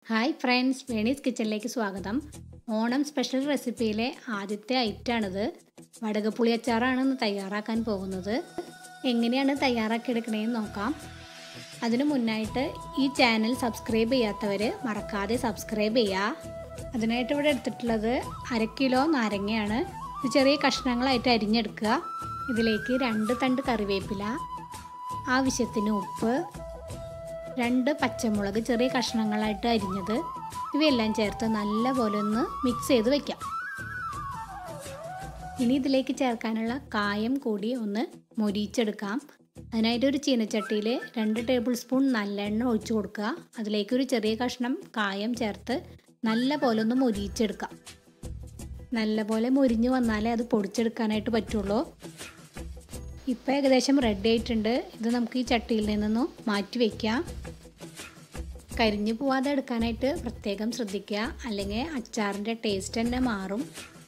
hi friends വേണീസ് കിച്ചണിലേക്ക് സ്വാഗതം Onam special റെസിപ്പിയിലെ ആദ്യത്തെ ഐറ്റാണിത് വടകപ്പുളി അച്ചാറാണ് ഇന്ന് തയ്യാറാക്കാൻ പോകുന്നത് എങ്ങനെയാണ് തയ്യാറാക്കിയെടുക്കണേന്ന് നോക്കാം അതിനു മുന്നായിട്ട് ഈ ചാനൽ സബ്സ്ക്രൈബ് ചെയ്യാത്തവർ മറക്കാതെ സബ്സ്ക്രൈബ് ചെയ്യുക അതിനായിട്ട് ഇവിടെ എടുത്തിട്ടുള്ളത് അര കിലോ നാരങ്ങയാണ് ഇത് ചെറിയ കഷ്ണങ്ങളായിട്ട് അരിഞ്ഞെടുക്കുക ഇതിലേക്ക് രണ്ട് തണ്ട് കറിവേപ്പില ആവശ്യത്തിന് ഉപ്പ് രണ്ട് പച്ചമുളക് ചെറിയ കഷ്ണങ്ങളായിട്ട് അരിഞ്ഞത് ഇവയെല്ലാം ചേർത്ത് നല്ലപോലെ ഒന്ന് മിക്സ് ചെയ്ത് വയ്ക്കാം ഇനി ഇതിലേക്ക് ചേർക്കാനുള്ള കായം കൂടി ഒന്ന് മൊരിച്ചെടുക്കാം അതിനായിട്ട് ഒരു ചീനച്ചട്ടിയിൽ രണ്ട് ടേബിൾ സ്പൂൺ നല്ലെണ്ണ ഒഴിച്ചു കൊടുക്കുക അതിലേക്ക് ഒരു ചെറിയ കഷ്ണം കായം ചേർത്ത് നല്ല പോലെ ഒന്ന് മൊരിച്ചെടുക്കാം നല്ല പോലെ മൊരിഞ്ഞ് വന്നാലേ അത് പൊടിച്ചെടുക്കാനായിട്ട് പറ്റുള്ളൂ ഇപ്പോൾ ഏകദേശം റെഡി ആയിട്ടുണ്ട് ഇത് നമുക്ക് ഈ ചട്ടിയിൽ നിന്നൊന്ന് മാറ്റി വയ്ക്കാം കരിഞ്ഞു പോവാതെ എടുക്കാനായിട്ട് പ്രത്യേകം ശ്രദ്ധിക്കുക അല്ലെങ്കിൽ അച്ചാറിൻ്റെ ടേസ്റ്റ് തന്നെ മാറും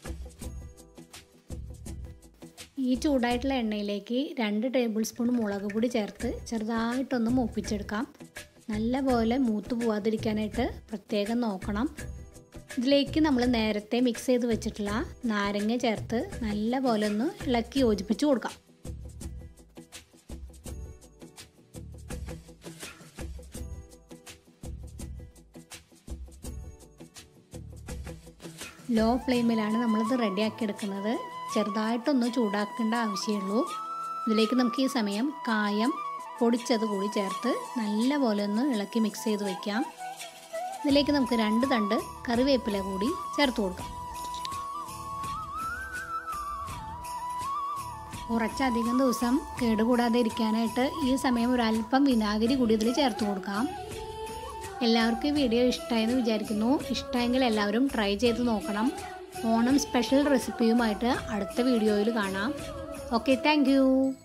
ഈ ചൂടായിട്ടുള്ള എണ്ണയിലേക്ക് രണ്ട് ടേബിൾ സ്പൂൺ മുളക് പൊടി ചേർത്ത് ചെറുതായിട്ടൊന്ന് മൂപ്പിച്ചെടുക്കാം നല്ല പോലെ മൂത്ത് പോവാതിരിക്കാനായിട്ട് പ്രത്യേകം നോക്കണം ഇതിലേക്ക് നമ്മൾ നേരത്തെ മിക്സ് ചെയ്ത് വെച്ചിട്ടുള്ള നാരങ്ങ ചേർത്ത് നല്ല പോലെ ഒന്ന് ഇളക്കി യോജിപ്പിച്ച് കൊടുക്കാം ലോ ഫ്ലെയിമിലാണ് നമ്മളിത് റെഡിയാക്കി എടുക്കുന്നത് ചെറുതായിട്ടൊന്ന് ചൂടാക്കേണ്ട ആവശ്യമുള്ളൂ ഇതിലേക്ക് നമുക്ക് ഈ സമയം കായം പൊടിച്ചത് കൂടി ചേർത്ത് നല്ല പോലെ ഒന്ന് ഇളക്കി മിക്സ് ചെയ്ത് വയ്ക്കാം ഇതിലേക്ക് നമുക്ക് രണ്ട് തണ്ട് കറിവേപ്പില കൂടി ചേർത്ത് കൊടുക്കാം കുറച്ചധികം ദിവസം കേടുകൂടാതെ ഇരിക്കാനായിട്ട് ഈ സമയം ഒരല്പം വിനാഗിരി കൂടി ഇതിൽ ചേർത്ത് കൊടുക്കാം എല്ലാവർക്കും ഈ വീഡിയോ ഇഷ്ടമായെന്ന് വിചാരിക്കുന്നു ഇഷ്ടമെങ്കിൽ എല്ലാവരും ട്രൈ ചെയ്ത് നോക്കണം ഓണം സ്പെഷ്യൽ റെസിപ്പിയുമായിട്ട് അടുത്ത വീഡിയോയിൽ കാണാം ഓക്കെ താങ്ക്